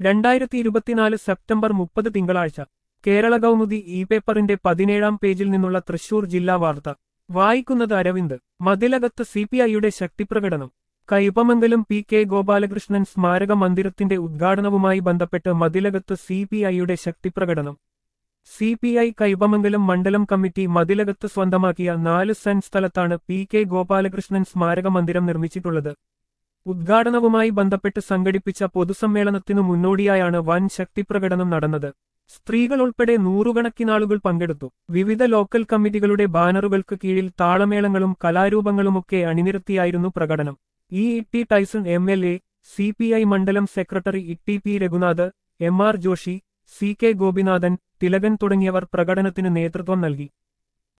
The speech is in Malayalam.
രണ്ടായിരത്തി ഇരുപത്തിനാല് സെപ്റ്റംബർ മുപ്പത് തിങ്കളാഴ്ച കേരള കൗമുദി ഇ പേപ്പറിന്റെ പതിനേഴാം പേജിൽ നിന്നുള്ള തൃശൂർ ജില്ലാ വാർത്ത വായിക്കുന്നത് അരവിന്ദ് മതിലകത്ത് സിപിഐയുടെ ശക്തിപ്രകടനം കൈപ്പമംഗലം പി കെ ഗോപാലകൃഷ്ണൻ സ്മാരക മന്ദിരത്തിന്റെ ഉദ്ഘാടനവുമായി ബന്ധപ്പെട്ട് മതിലകത്ത് സിപിഐയുടെ ശക്തിപ്രകടനം സി പി ഐ കൈപ്പമംഗലം മണ്ഡലം കമ്മിറ്റി മതിലകത്ത് സ്വന്തമാക്കിയ നാല് സെന്റ് സ്ഥലത്താണ് പി കെ ഗോപാലകൃഷ്ണൻ സ്മാരക മന്ദിരം നിർമ്മിച്ചിട്ടുള്ളത് ഉദ്ഘാടനവുമായി ബന്ധപ്പെട്ട് സംഘടിപ്പിച്ച പൊതുസമ്മേളനത്തിനു മുന്നോടിയായാണ് വൻ ശക്തിപ്രകടനം നടന്നത് സ്ത്രീകൾ ഉൾപ്പെടെ നൂറുകണക്കിനാളുകൾ പങ്കെടുത്തു വിവിധ ലോക്കൽ കമ്മിറ്റികളുടെ ബാനറുകൾക്ക് കീഴിൽ താളമേളങ്ങളും കലാരൂപങ്ങളുമൊക്കെ അണിനിരത്തിയായിരുന്നു പ്രകടനം E T Tyson M L A C P I മണ്ഡലം secretary E P Raghunath M R Joshi C K Gopinathan Thilakan തുടങ്ങിയവർ പ്രകടനത്തിന് നേതൃത്വം നൽകി